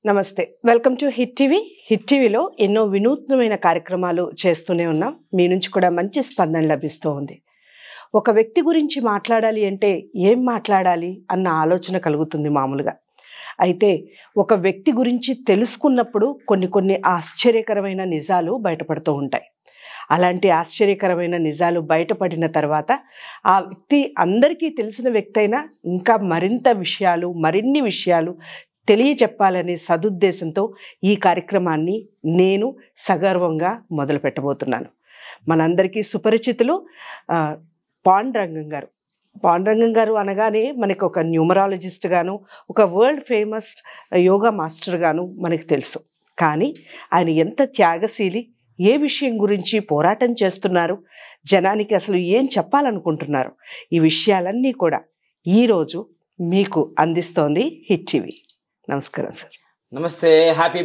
నమస్తే welcome to Hit TV Hit టీవీలో ఎన్నో వినూత్నమైన కార్యక్రమాలు చేస్తూనే ఉన్నాం మీ నుంచి కూడా మంచి స్పందన లభిస్తూ ఉంది ఒక వ్యక్తి గురించి మాట్లాడాలి అంటే ఏం మాట్లాడాలి అన్న ఆలోచన కలుగుతుంది మామూలుగా అయితే ఒక వ్యక్తి గురించి తెలుసుకున్నప్పుడు కొన్ని కొన్ని ఆశ్చర్యకరమైన నిజాలు బయటపడుతూ ఉంటాయి అలాంటి ఆశ్చర్యకరమైన నిజాలు బయటపడిన తర్వాత ఆ వ్యక్తి అందరికీ తెలిసిన వ్యక్తి అయినా ఇంకా మరింత విషయాలు మరిన్ని విషయాలు తెలియచెప్పాలనే సదుద్దేశంతో ఈ కార్యక్రమాన్ని నేను సగర్వంగా మొదలు పెట్టబోతున్నాను మనందరికీ సుపరిచితులు ఆ, పాండురంగం గారు పాండురంగం గారు అనగానే మనకు ఒక న్యూమరాలజిస్ట్ గాను ఒక వరల్డ్ ఫేమస్ యోగా మాస్టర్ గాను మనకు తెలుసు కానీ ఆయన ఎంత త్యాగశీలి ఏ విషయం గురించి పోరాటం చేస్తున్నారు జనానికి అసలు ఏం చెప్పాలనుకుంటున్నారు ఈ విషయాలన్నీ కూడా ఈరోజు మీకు అందిస్తోంది హిట్ టీవీ నమస్కారం సార్ నమస్తే happy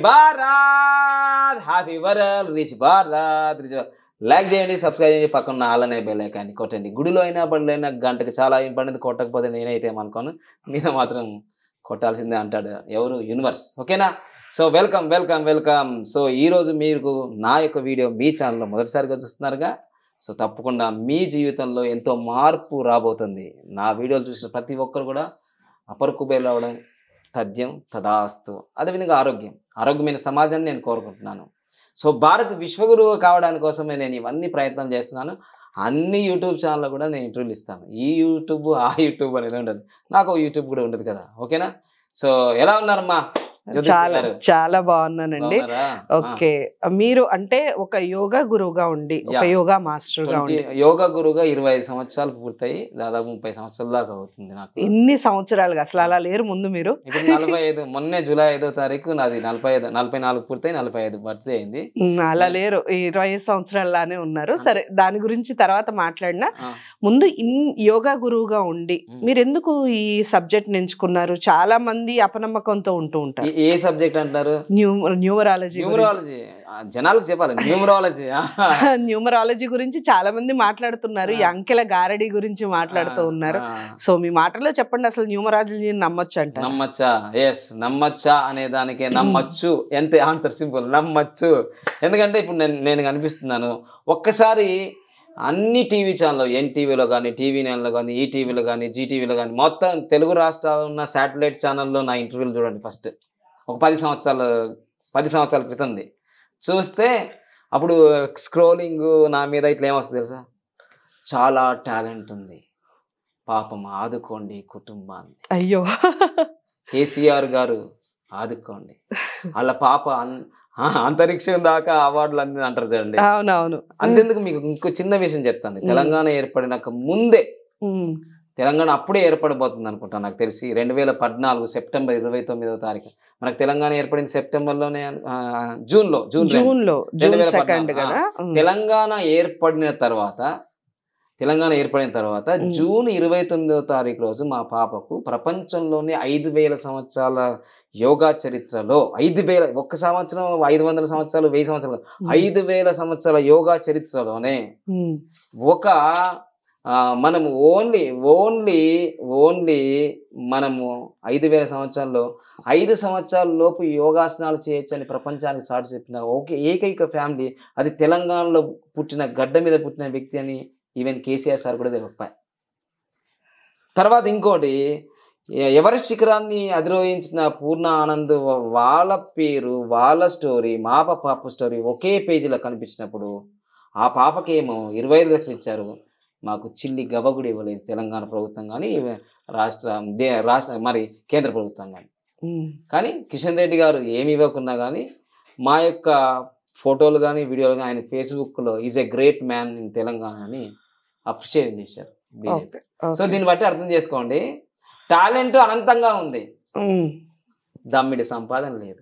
Bharat happy world rich Bharat rich like చేయండి సబ్స్క్రైబ్ చేయండి పక్కన ఆలనే బెల్ ఐకాన్ని కొట్టండి గుడిలో అయినా బడిలో అయినా గంటకి చాలా ఇంపార్టెంట్ కొట్టకపోతే నేనైతే ఏమనుకోను మీద మాత్రం కొట్టాల్సిందే అంటాడు ఎవరు యూనివర్స్ ఓకేనా so welcome welcome welcome so ఈరోజు మీరు నా యొక్క వీడియో మీ ఛానల్లో మొదటిసారిగా చూస్తున్నారుగా సో తప్పకుండా మీ జీవితంలో ఎంతో మార్పు రాబోతుంది నా వీడియోలు చూసిన ప్రతి ఒక్కరు కూడా అపర్ కుబేర్ అవడం తథ్యం తదాస్తు అదేవిధంగా ఆరోగ్యం ఆరోగ్యమైన సమాజాన్ని నేను కోరుకుంటున్నాను సో భారత్ విశ్వగురువు కావడానికి కోసమే నేను ఇవన్నీ ప్రయత్నం చేస్తున్నాను అన్ని యూట్యూబ్ ఛానల్లో కూడా నేను ఇంటర్వ్యూలు ఇస్తాను ఈ యూట్యూబ్ ఆ యూట్యూబ్ అనేది ఉండదు నాకు ఒక యూట్యూబ్ కూడా ఉండదు కదా ఓకేనా సో ఎలా ఉన్నారమ్మా జ్యోతిష్ చాలా గారు? చాలా బాగున్నానండి బాగున్నారా? ఓకే మీరు అంటే ఒక యోగా గురువుగా ఉండి ఒక Yeah. యోగా మాస్టర్ గా 20 ఉండి యోగా గురువుగా ఇరవై ఐదు సంవత్సరాలు పూర్తయి దాదాపు ముప్పై సంవత్సరాల దాకా అవుతుంది నాకు ఇన్ని సంవత్సరాలుగా అసలు అలా లేరు ముందు మీరు ఇప్పుడు నలభై ఐదు మొన్నే జూలై ఐదో తారీఖు నాది నలభై ఐదు నలభై నాలుగు పూర్తయి నలభై ఐదు బర్త్డే అయింది ఉమ్, అలా లేరు ఈ ఇరవై ఐదు సంవత్సరాల్లానే ఉన్నారు సరే దాని గురించి తర్వాత మాట్లాడినా ఆ. ముందు ఇన్ యోగా గురువుగా ఉండి ఉమ్. మీరు ఎందుకు ఈ సబ్జెక్ట్ ఎంచుకున్నారు చాలా మంది అపనమ్మకంతో ఉంటూ ఉంటారు ఏ- ఏ సబ్జెక్ట్ అంటారు న్యూ న్యూమరాలజీ న్యూమరాలజీ జనాలకు చెప్పాలి న్యూమరాలజీ న్యూమరాలజీ గురించి చాలా మంది మాట్లాడుతున్నారు ఈ ఆ. అంకెల గారడి గురించి మాట్లాడుతూ ఉన్నారు సో మీ మాటలో చెప్పండి అసలు న్యూమరాలజీ నమ్మొచ్చు అంట నమ్మచ్చా ఎస్ నమ్మచ్చా అనే దానికే నమ్మచ్చు ఎంత ఆన్సర్ సింపుల్ నమ్మచ్చు ఎందుకంటే ఇప్పుడు నేను నేను కనిపిస్తున్నాను ఒక్కసారి అన్ని టీవీ ఛానల్లో ఎన్టీవీలో కానీ టీవీ నైన్లో కానీ ఈటీవీలో కానీ జీటీవీలో కానీ మొత్తం తెలుగు రాష్ట్రాల్లో ఉన్న శాటిలైట్ ఛానల్లో నా ఇంటర్వ్యూలు చూడండి ఫస్ట్ ఒక పది సంవత్సరాల పది సంవత్సరాల క్రితంది చూస్తే అప్పుడు స్క్రోలింగ్ నా మీద ఇట్లా ఏమొస్తుంది తెలుసా చాలా టాలెంట్ ఉంది పాపం ఆదుకోండి కుటుంబాన్ని అయ్యో కేసీఆర్ గారు ఆదుకోండి వాళ్ళ పాప అన్- ఆ, అంతరిక్షం దాకా అవార్డులు అంది అంటారు చూడండి అవునవును అంతెందుకు మీకు ఇంకో చిన్న విషయం చెప్తాను తెలంగాణ ఏర్పడినాక ముందే ఉమ్, తెలంగాణ అప్పుడే ఏర్పడబోతుంది అనుకుంటా నాకు తెలిసి రెండు వేల పద్నాలుగు సెప్టెంబర్ ఇరవై తొమ్మిదవ తారీఖు మనకు తెలంగాణ ఏర్పడింది సెప్టెంబర్లోనే ఆ, జూన్లో జూన్ రెండు. జూన్ లో జూన్ 2014, సెకండ్ ఆ. కదా ఉమ్, తెలంగాణ ఏర్పడిన తర్వాత తెలంగాణ ఏర్పడిన తర్వాత మ్. జూన్ ఇరవై తొమ్మిదవ తారీఖు రోజు మా పాపకు ప్రపంచంలోనే ఐదు వేల సంవత్సరాల యోగా చరిత్రలో ఐదు వేల ఒక్క సంవత్సరం ఐదు వందల సంవత్సరాలు వెయ్యి సంవత్సరాలు ఉమ్, ఐదు వేల సంవత్సరాల యోగా చరిత్రలోనే ఉమ్, ఒక ఆ, మనము ఓన్లీ ఓన్లీ ఓన్లీ మనము ఐదు వేల సంవత్సరాల్లో ఐదు సంవత్సరాల లోపు యోగాసనాలు చేయొచ్చు అని ప్రపంచానికి చాటి చెప్పిన ఒకే ఏకైక ఫ్యామిలీ అది తెలంగాణలో పుట్టిన గడ్డ మీద పుట్టిన వ్యక్తి అని ఈవెన్ కేసీఆర్ సార్ కూడా తెలిపారు తర్వాత ఇంకోటి ఎ- ఎవరెస్ట్ శిఖరాన్ని అధిరోహించిన పూర్ణ ఆనంద్ వా- వాళ్ళ పేరు వాళ్ళ స్టోరీ మా పాప స్టోరీ ఒకే పేజీలో కనిపించినప్పుడు ఆ పాపకేమో ఇరవై ఐదు లక్షలు ఇచ్చారు మాకు చిల్లి గవ్వ కూడా ఇవ్వలేదు తెలంగాణ ప్రభుత్వం కానీ రాష్ట్ర దే రాష్ట్ర మరి కేంద్ర ప్రభుత్వం కానీ ఉమ్, కానీ కిషన్ రెడ్డి గారు ఏమి ఇవ్వకున్నా కానీ మా యొక్క ఫోటోలు కానీ వీడియోలు కానీ ఆయన ఫేస్బుక్లో is a great man in Telangana అని అప్రిషియేట్ చేశారు బీజేపీ ఓకే, సో ఓకే. దీన్ని బట్టి అర్థం చేసుకోండి టాలెంట్ అనంతంగా ఉంది ఉమ్, దమ్మిడి సంపాదన లేదు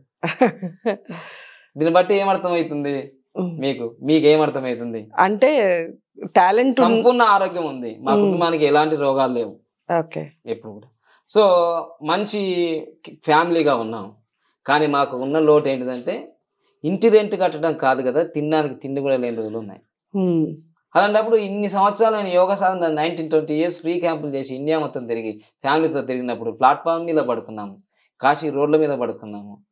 దీన్ని బట్టి ఏమర్థమవుతుంది ఉమ్. మీకు మీకు ఏమర్థమవుతుంది అంటే టాలెంట్ సంపూర్ణ ఆరోగ్యం ఉంది మా మ్మ్. కుటుంబానికి ఎలాంటి రోగాలు లేవు ఓకే ఎప్పుడు కూడా సో మంచి ఫ్యామిలీగా ఉన్నాం కానీ మాకు ఉన్న లోటు ఏంటిదంటే ఇంటి రెంట్ కట్టడం కాదు కదా తినడానికి తిండి కూడా లేని రోజులు ఉన్నాయి ఉమ్, అలాంటప్పుడు ఇన్ని సంవత్సరాలు నేను యోగా సాధన నైన్టీన్ ట్వంటీ ఇయర్స్ ఫ్రీ క్యాంపులు చేసి ఇండియా మొత్తం తిరిగి ఫ్యామిలీతో తిరిగినప్పుడు ప్లాట్ఫామ్ మీద పడుకున్నాము కాశీ రోడ్ల మీద పడుకున్నాము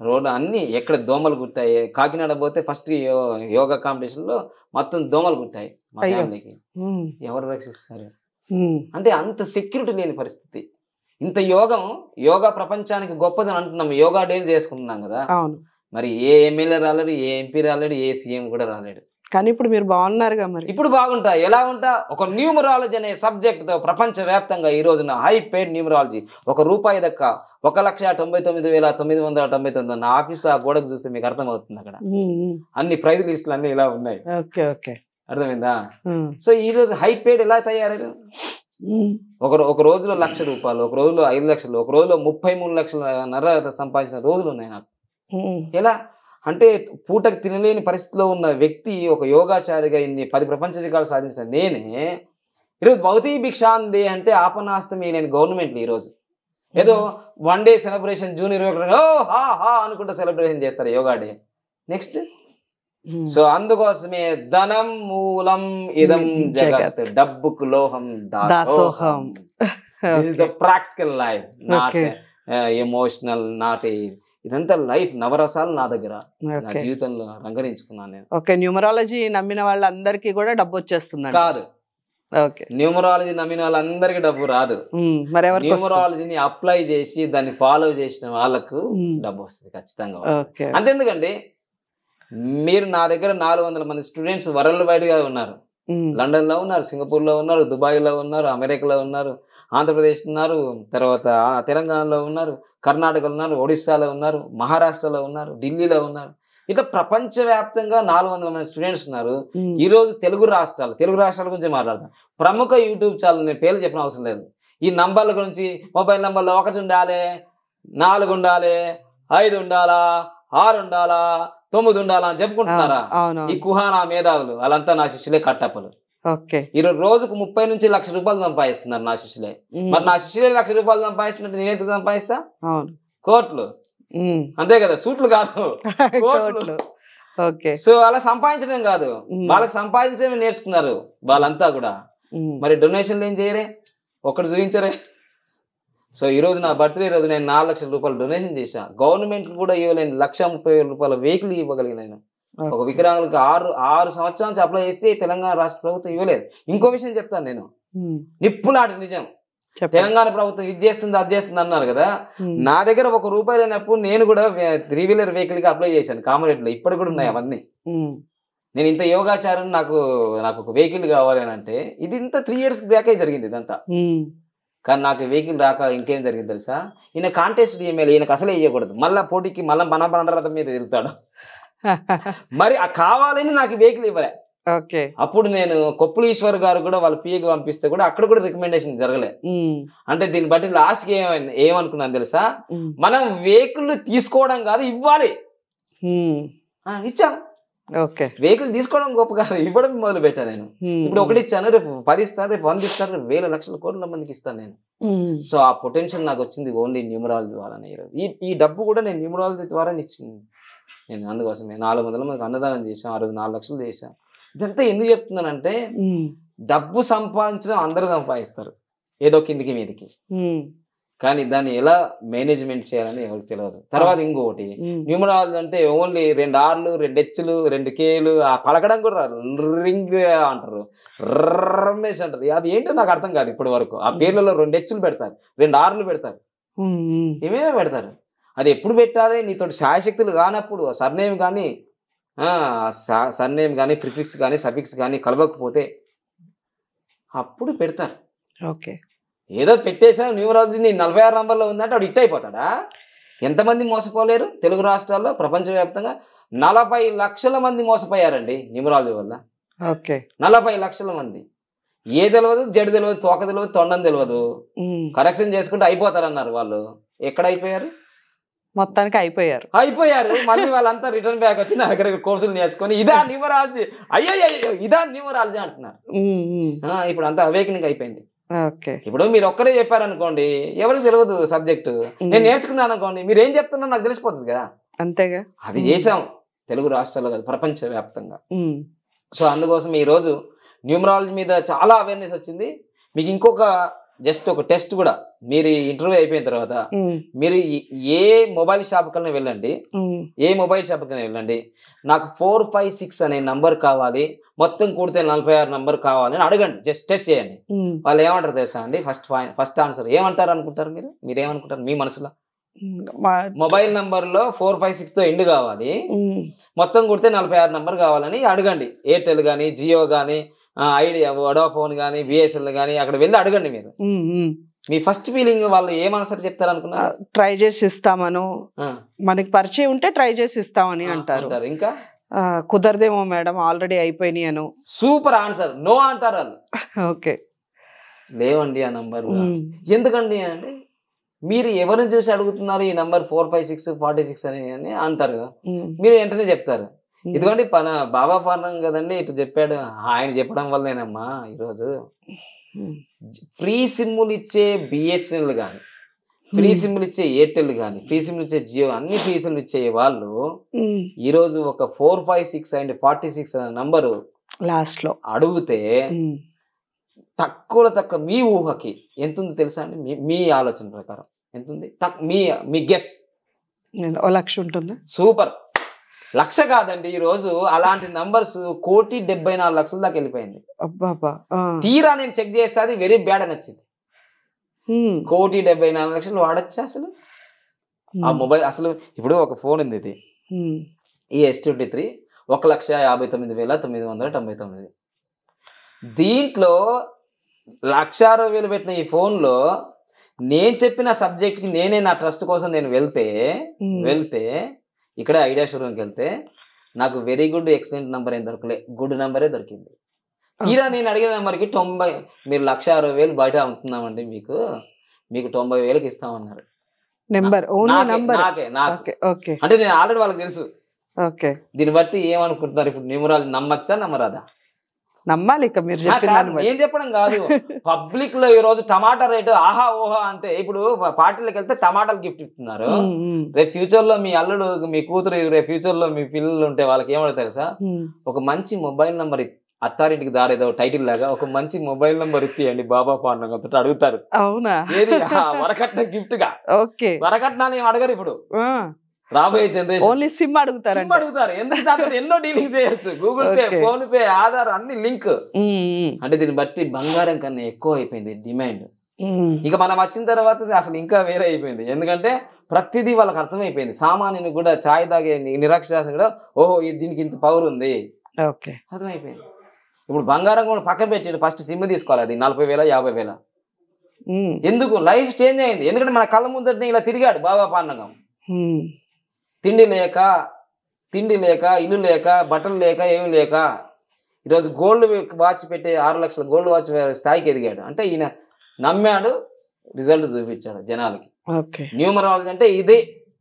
రోడ్డు అన్ని ఎక్కడ దోమలు కుట్టాయి కాకినాడ పోతే ఫస్ట్ యోగా కాంపిటీషన్ లో మొత్తం దోమలు కుట్టాయి మా అయ్యో. ఫ్యామిలీకి ఉమ్, ఎవరు రక్షిస్తారు ఉమ్, అంటే అంత సెక్యూరిటీ లేని పరిస్థితి ఇంత యోగం యోగా ప్రపంచానికి గొప్పదని అంటున్నాం యోగా డేలు చేసుకుంటున్నాం కదా అవును మరి ఏ ఎమ్మెల్యే రాలేడు ఏ ఎంపీ రాలేడు ఏ సీఎం కూడా రాలేడు కానీ ఇప్పుడు మీరు బాగున్నారుగా మరి ఇప్పుడు బాగుంటా ఎలా ఉంటా ఒక న్యూమరాలజీ అనే సబ్జెక్ట్ తో ప్రపంచ వ్యాప్తంగా ఈ రోజున హై పేడ్ న్యూమరాలజీ ఒక రూపాయి దక్క ఒక లక్ష తొంభై తొమ్మిది వేల తొమ్మిది వందల తొంభై తొమ్మిది నా ఆఫీస్లో ఆ గోడకు చూస్తే మీకు అర్థమవుతుంది అక్కడ ఉమ్, ఉమ్, అన్ని ప్రైజ్ లిస్టులు అన్ని ఇలా ఉన్నాయి ఓకే ఓకే అర్థమైందా ఉమ్, సో ఈ రోజు హై పేడ్ ఎలా తయారయ్యారు ఉమ్, ఒక రో- ఒక రోజులో లక్ష రూపాయలు ఒక రోజులో ఐదు లక్షలు ఒక రోజులో ముప్పై మూడు లక్షల నర సంపాదించిన రోజులు ఉన్నాయి నాకు ఉమ్, ఎలా అంటే పూటకు తినలేని పరిస్థితిలో ఉన్న వ్యక్తి ఒక యోగాచారిగా ఇన్ని పది ప్రపంచ రికార్డు సాధించిన నేనే ఈరోజు భౌతిక భిక్షాంది అంటే ఆపనాస్తమి నేను గవర్నమెంట్ ఈరోజు ఏదో వన్ డే సెలబ్రేషన్ జూన్ ఇరవై ఒకటి ఓ హా హా అనుకుంటా సెలబ్రేషన్ చేస్తారు yoga day next um, so అందుకోసమే ధనం మూలం ఇదం జగత్ డబ్బుకు లోహం దాసోహం దాసోహం. This is the practical life not Okay. Emotional not ఇదంతా లైఫ్ నవరసాలు నా దగ్గర నా ఓకే జీవితంలో రంగరించుకున్నాను నేను ఓకే న్యూమరాలజీ నమ్మిన వాళ్ళందరికీ కూడా డబ్బు వచ్చేస్తుందండి కాదు ఓకే న్యూమరాలజీ నమ్మిన వాళ్ళందరికీ డబ్బు రాదు ఉమ్, మరి ఎవరికి వస్తుంది? న్యూమరాలజీని అప్లై చేసి దాన్ని ఫాలో చేసిన వాళ్ళకు ఉమ్, డబ్బు వస్తుంది ఖచ్చితంగా వస్తుంది. ఓకే అంతెందుకండి మీరు నా దగ్గర నాలుగు వందల మంది స్టూడెంట్స్ వరల్డ్ వైడ్ గా ఉన్నారు ఉమ్, లండన్ లో ఉన్నారు సింగపూర్ లో ఉన్నారు దుబాయ్ లో ఉన్నారు అమెరికాలో ఉన్నారు ఆంధ్రప్రదేశ్ ఉన్నారు తర్వాత ఆ తెలంగాణలో ఉన్నారు కర్ణాటకలో ఉన్నారు ఒడిస్సాలో ఉన్నారు మహారాష్ట్రలో ఉన్నారు ఢిల్లీలో ఉన్నారు ఇట్లా ప్రపంచవ్యాప్తంగా నాలుగు వందల మంది స్టూడెంట్స్ ఉన్నారు ఉమ్, ఈ రోజు తెలుగు రాష్ట్రాలు తెలుగు రాష్ట్రాల గురించి మాట్లాడతాం ప్రముఖ యూట్యూబ్ ఛానల్ నేను పేర్లు చెప్పిన అవసరం లేదు ఈ నంబర్ల గురించి మొబైల్ నంబర్లో ఒకటి ఉండాలి నాలుగు ఉండాలి ఐదు ఉండాలా ఆరు ఉండాలా తొమ్మిది ఉండాలా అని చెప్పుకుంటున్నారా అవును ఈ కుహానా మేధావులు వాళ్ళంతా నా శిష్యులే కట్టప్పలు ఓకే ఈరోజు రోజుకు ముప్పై నుంచి లక్ష రూపాయలు సంపాదిస్తున్నారు నా శిష్యులే ఉమ్, మరి నా శిష్యులే లక్ష రూపాయలు సంపాదిస్తున్నట్టు నేను ఎంత సంపాదిస్తా అవును కోట్లు ఉమ్, అంతే కదా సూట్లు కాదు కోట్లు ఓకే సో అలా సంపాదించడం కాదు ఉమ్, వాళ్ళకి సంపాదించడమే నేర్చుకున్నారు వాళ్ళంతా కూడా ఉమ్, మరి డొనేషన్లు ఏం చేయరే ఒక్కటి చూపించరే సో ఈ రోజు నా బర్త్డే రోజు నేను నాలుగు లక్షల రూపాయలు డొనేషన్ చేశా గవర్నమెంట్ కూడా ఇవ్వలేని లక్ష ముప్పై వేల రూపాయల వెహికల్ ఇవ్వగలిగిన నేను ఒక వికలాంగులకు ఆరు ఆరు సంవత్సరాల నుంచి అప్లై చేస్తే తెలంగాణ రాష్ట్ర ప్రభుత్వం ఇవ్వలేదు ఇంకో విషయం చెప్తాను నేను ఉమ్, నిప్పులాంటి నిజం చెప్పండి తెలంగాణ ప్రభుత్వం ఇది చేస్తుంది అది చేస్తుంది అన్నారు కదా ఉమ్, నా దగ్గర ఒక రూపాయి లేనప్పుడు నేను కూడా త్రీ వీలర్ వెహికల్ కి అప్లై చేశాను కామరేట్లో ఇప్పటికి కూడా ఉన్నాయి అవన్నీ ఉమ్, నేను ఇంత యోగాచారం నాకు నాకు ఒక వెహికల్ కావాలి అని అంటే ఇది ఇంత త్రీ ఇయర్స్ బ్యాకే జరిగింది ఇదంతా ఉమ్, కానీ నాకు వెహికల్ రాక ఇంకేం జరిగింది తెలుసా ఈయన కాంటెస్ట్ ఎమ్మెల్యే ఈయనకు అసలే ఇవ్వకూడదు మళ్ళీ పోటీకి మళ్ళీ మన బండరథం మీద తిరుగుతాడు మరి ఆ కావాలని నాకు వెహికల్ ఇవ్వలే ఓకే అప్పుడు నేను కొప్పులు ఈశ్వర్ గారు కూడా వాళ్ళ పిఏకి పంపిస్తే కూడా అక్కడ కూడా రికమెండేషన్ జరగలే ఉమ్, అంటే దీన్ని బట్టి లాస్ట్కి ఏమైంది ఏమనుకున్నాను తెలుసా ఉమ్, మనం వెహికల్ తీసుకోవడం కాదు ఇవ్వాలి ఉమ్, ఆ, ఇచ్చాం ఓకే వెహికల్ తీసుకోవడం గొప్ప కాదు ఇవ్వడం మొదలు పెట్టాను నేను ఉమ్, ఇప్పుడు ఒకటి ఇచ్చాను రేపు పది ఇస్తాను రేపు వంద ఇస్తాను రేపు వేల లక్షల కోట్ల మందికి ఇస్తాను నేను ఉమ్, సో ఆ పొటెన్షియల్ నాకు వచ్చింది ఓన్లీ న్యూమరాలజీ ద్వారానే ఈరోజు ఈ ఈ డబ్బు కూడా నేను న్యూమరాలజీ ద్వారా ఇచ్చింది నేను అందుకోసమే నాలుగు వందల మందికి అన్నదానం చేశాం ఆ రోజు నాలుగు లక్షలు చేశాం ఇదంతా ఎందుకు చెప్తున్నానంటే ఉమ్, డబ్బు సంపాదించడం అందరూ సంపాదిస్తారు ఏదో కిందికి మీదికి ఉమ్, కానీ దాన్ని ఎలా మేనేజ్మెంట్ చేయాలని ఎవరికి తెలియదు తర్వాత ఇంకొకటి ఉమ్, న్యూమరాలజీ అంటే ఓన్లీ రెండు ఆర్లు రెండు హెచ్లు రెండు కేలు ఆ పలకడం కూడా రాదు రింగ్ అంటారు రమేష్ అంటారు అది ఏంటో నాకు అర్థం కాదు ఇప్పటి వరకు ఆ పేర్లలో రెండు హెచ్లు పెడతారు రెండు ఆర్లు పెడతారు ఉమ్, ఉమ్, ఏమేమో పెడతారు అది ఎప్పుడు పెట్టాలి నీతో శాయశక్తులు కానప్పుడు సర్నేమ్ కానీ సర్నేమ్ కానీ ప్రిఫిక్స్ కానీ సఫిక్స్ కానీ కలవకపోతే అప్పుడు పెడతారు ఓకే ఏదో పెట్టేసా న్యూమరాలజీ నీ నలభై ఆరు నంబర్లో ఉందంటే వాడు ఇట్ అయిపోతాడా ఎంతమంది మోసపోలేరు తెలుగు రాష్ట్రాల్లో ప్రపంచవ్యాప్తంగా నలభై లక్షల మంది మోసపోయారండి న్యూమరాలజీ వల్ల ఓకే నలభై లక్షల మంది ఏ తెలియదు జడి తెలియదు తోక తెలియదు తొండం తెలియదు ఉమ్, కరెక్షన్ చేసుకుంటే అయిపోతారన్నారు వాళ్ళు ఎక్కడ అయిపోయారు మొత్తానికి అయిపోయారు అయిపోయారు మళ్ళీ వాళ్ళంతా రిటర్న్ బ్యాక్ వచ్చి నా దగ్గర కోర్సులు నేర్చుకొని ఇదా న్యూమరాలజీ అయ్యో అయ్యో ఇదా న్యూమరాలజీ అంటున్నారు ఉమ్, ఉమ్, ఆ, ఇప్పుడు అంతా అవేకనింగ్ అయిపోయింది ఓకే ఇప్పుడు మీరు ఒక్కరే చెప్పారనుకోండి ఎవరికి తెలియదు సబ్జెక్టు నేను నేర్చుకున్నాను అనుకోండి మీరు ఏం చెప్తున్నా నాకు తెలిసిపోతుంది కదా అంతేగా అది చేసాం తెలుగు రాష్ట్రాల్లో కాదు ప్రపంచ వ్యాప్తంగా ఉమ్, సో అందుకోసం ఈ రోజు న్యూమరాలజీ మీద చాలా అవేర్నెస్ వచ్చింది మీకు ఇంకొక జస్ట్ ఒక టెస్ట్ కూడా మీరు ఇంటర్వ్యూ అయిపోయిన తర్వాత ఉమ్, మీరు ఈ- ఏ మొబైల్ షాప్ కన్నా వెళ్ళండి ఉమ్, ఏ మొబైల్ షాప్ కన్నా వెళ్ళండి నాకు ఫోర్ ఫైవ్ సిక్స్ అనే నంబర్ కావాలి మొత్తం కూడితే నలభై ఆరు నంబర్ కావాలి అని అడగండి జస్ట్ టెస్ట్ చేయండి ఉమ్, వాళ్ళు ఏమంటారు తెలుసా అండి ఫస్ట్ ఫస్ట్ ఆన్సర్ ఏమంటారు అనుకుంటారు మీరు మీరు ఏమనుకుంటారు మీ మనసులో ఉమ్, మా- మొబైల్ నంబర్ లో ఫోర్ ఫైవ్ సిక్స్ తో ఎండ్ కావాలి ఉమ్, మొత్తం కుడితే నలభై ఆరు నంబర్ కావాలని అడగండి ఎయిర్టెల్ కానీ జియో కానీ ఐడియా వడాఫోన్ కానీ బిఎస్ఎల్ కానీ అక్కడ వెళ్ళి అడగండి మీరు ఉమ్, ఉమ్. మీ ఫస్ట్ ఫీలింగ్ వాళ్ళు ఏం ఆన్సర్ చెప్తారు అనుకున్నారు ట్రై చేసి ఇస్తామను మనకి పరిచయం ఉంటే ట్రై చేసి ఇస్తామని అంటారు అంటారు ఇంకా ఆ, కుదరదేమో మేడం ఆల్రెడీ అయిపోయినాయి అను సూపర్ ఆన్సర్ నో అంటారు వాళ్ళు ఓకే లేవండి ఆ నంబర్ ఉమ్, ఎందుకండి అంటే మీరు ఎవరిని చూసి అడుగుతున్నారు ఈ number four five six forty six అని అని అంటారు కదా. ఉమ్, మీరు వెంటనే చెప్తారు ఉమ్. ఇదిగోండి పన బాబా పాలనం కదండి ఇటు చెప్పాడు ఆయన చెప్పడం వల్లేనమ్మా ఈరోజు ఉమ్, ఫ్రీ సిమ్ములు ఇచ్చే బిఎస్ఎన్ఎల్ కానీ ఫ్రీ ఉమ్, సిమ్లు ఇచ్చే ఎయిర్టెల్ కానీ ఫ్రీ సిమ్లు ఇచ్చే జియో అన్ని ఫ్రీ సిమ్లు ఇచ్చే వాళ్ళు ఉమ్, ఈరోజు ఒక four five six and forty six అనే నంబరు లాస్ట్ లో అడిగితే ఉమ్, తక్కువ తక్కువ మీ ఊహకి ఎంత ఉంది తెలుసా అండి మీ మీ ఆలోచన ప్రకారం ఎంత ఉంది తక్- మీ మీ గెస్ నేను ఓ లక్ష ఉంటుందా సూపర్ లక్ష కాదండి ఈ రోజు అలాంటి నంబర్స్ కోటి డెబ్బై నాలుగు లక్షల దాకా వెళ్ళిపోయింది అబ్బాబా ఆ, తీరా నేను చెక్ చేస్తే అది వెరీ బ్యాడ్ అని వచ్చింది ఉమ్, కోటి డెబ్బై నాలుగు లక్షలు వాడచ్చా అసలు ఆ ఉమ్, మొబైల్ అసలు ఇప్పుడు ఒక ఫోన్ ఉంది ఇది ఉమ్, ఈ ఎస్ ట్వంటీ త్రీ ఒక లక్ష యాభై తొమ్మిది వేల తొమ్మిది వందల తొంభై తొమ్మిది దీంట్లో లక్ష అరవై వేలు పెట్టిన ఈ ఫోన్లో నేను చెప్పిన సబ్జెక్ట్కి నేనే నా ట్రస్ట్ కోసం నేను వెళ్తే ఉమ్, వెళ్తే ఇక్కడే ఐడియా షోరూమ్కి వెళ్తే నాకు వెరీ గుడ్ ఎక్సలెంట్ నెంబర్ ఏం దొరకలే గుడ్ నెంబరే దొరికింది తీరా నేను అడిగిన నెంబర్కి తొంభై మీరు లక్ష అరవై వేలు బయట అమ్ముతున్నామండి మీకు మీకు తొంభై వేలకు ఇస్తామన్నారు నెంబర్ ఓన్లీ నాకే నంబర్ నాకే నాకు ఓకే ఓకే అంటే నేను ఆల్రెడీ వాళ్ళకి తెలుసు ఓకే దీన్ని బట్టి ఏమనుకుంటున్నారు ఇప్పుడు న్యూమరాలు నమ్మచ్చా నమ్మరాదా నమ్మాలి ఇక మీరు ఆ, చెప్పిన కాదు, దాన్ని బట్టి. నేను చెప్పడం కాదు పబ్లిక్ లో ఈ రోజు టమాటా రేటు ఆహా ఓహా అంటే ఇప్పుడు పార్టీలకు వెళ్తే టమాటాలు గిఫ్ట్ ఇస్తున్నారు ఉమ్, ఉమ్, రేపు ఫ్యూచర్ లో మీ అల్లుడు మీ కూతురు రేపు ఫ్యూచర్ లో మీ పిల్లలు ఉంటే వాళ్ళకి ఏమో తెలుసా ఉమ్, ఒక మంచి మొబైల్ నంబర్ అత్తారింటికి దారేదో టైటిల్ లాగా ఒక మంచి మొబైల్ నంబర్ ఇచ్చేయండి బాబా పాండంగా అడుగుతారు అవునా ఏది ఆ వరకట్న గిఫ్ట్ గా ఓకే వరకట్నాలు ఏం అడగరు ఇప్పుడు రాబోయే జనరేషన్ ఓన్లీ సిమ్ అడుగుతారంట అడుగుతారు ఎందుకు దాంతో ఎన్నో డీలింగ్స్ చేయొచ్చు Google Pay Okay. PhonePe Aadhaar అన్ని లింక్ ఉమ్, ఉమ్, అంటే దీన్ని బట్టి బంగారం కన్నా ఎక్కువ అయిపోయింది డిమాండ్ ఉమ్, ఇక మనం వచ్చిన తర్వాత ఇది అసలు ఇంకా వేరే అయిపోయింది ఎందుకంటే ప్రతిదీ వాళ్ళకి అర్థమైపోయింది సామాన్యుని కూడా ఛాయ్ తాగే ని- నిరక్షరాస్యం కూడా ఓహో ఇది దీనికి ఇంత పవర్ ఉంది ఓకే అర్థమైపోయింది ఇప్పుడు బంగారం కూడా పక్కన పెట్టి ఫస్ట్ సిమ్ తీసుకోవాలి అది నలభై వేల యాభై వేల ఉమ్, ఎందుకు లైఫ్ చేంజ్ అయింది ఎందుకంటే మన కళ్ళ ముందరనే ఇలా తిరిగాడు బాబా పాండగం ఉమ్, తిండి లేక తిండి లేక ఇల్లు లేక బట్టలు లేక ఏమి లేక ఈరోజు గోల్డ్ వాచ్ పెట్టి ఆరు లక్షల గోల్డ్ వాచ్ స్థాయికి ఎదిగాడు అంటే ఈయన నమ్మాడు రిజల్ట్ చూపించాడు జనాలకి ఓకే న్యూమరాలజీ అంటే ఇదే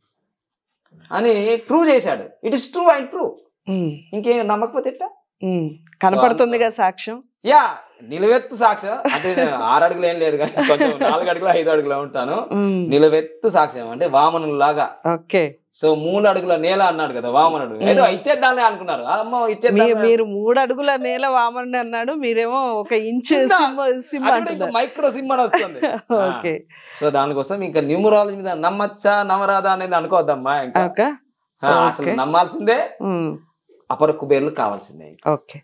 అని ప్రూవ్ చేశాడు it is true and true um, ఇంకేం నమ్మకపోతే ఎట్టా? ఉమ్, కనపడుతుందిగా సాక్ష్యం యా నిలువెత్తు సాక్ష్యం అంటే నేను ఆరు అడుగులు ఏం లేదు కానీ కొంచెం నాలుగు అడుగులు ఐదు అడుగులు ఉంటాను ఉమ్, నిలువెత్తు సాక్ష్యం అంటే వామనులాగా లాగా ఓకే సో మూడు అడుగుల నేల అన్నాడు కదా వామనుడు ఏదో ఇచ్చేద్దాంలే అనుకున్నారు అమ్మో మీ- ఇచ్చేద్దాం మీరు మూడు అడుగుల నేల వామని అన్నాడు మీరేమో ఒక ఇంచ్ చిన్న. సిమ్ సిమ్ అంటున్నారు మైక్రో సిమ్ అని వస్తుంది ఓకే సో దానికోసం ఇంకా న్యూమరాలజీ మీద నమ్మచ్చా నమ్మరాదా అనేది అనుకోవద్దమ్మా ఇంకా ఓకే ఆ, అసలు Okay. నమ్మాల్సిందే ఉమ్, అపర కుబేర్లు కావాల్సిందే ఓకే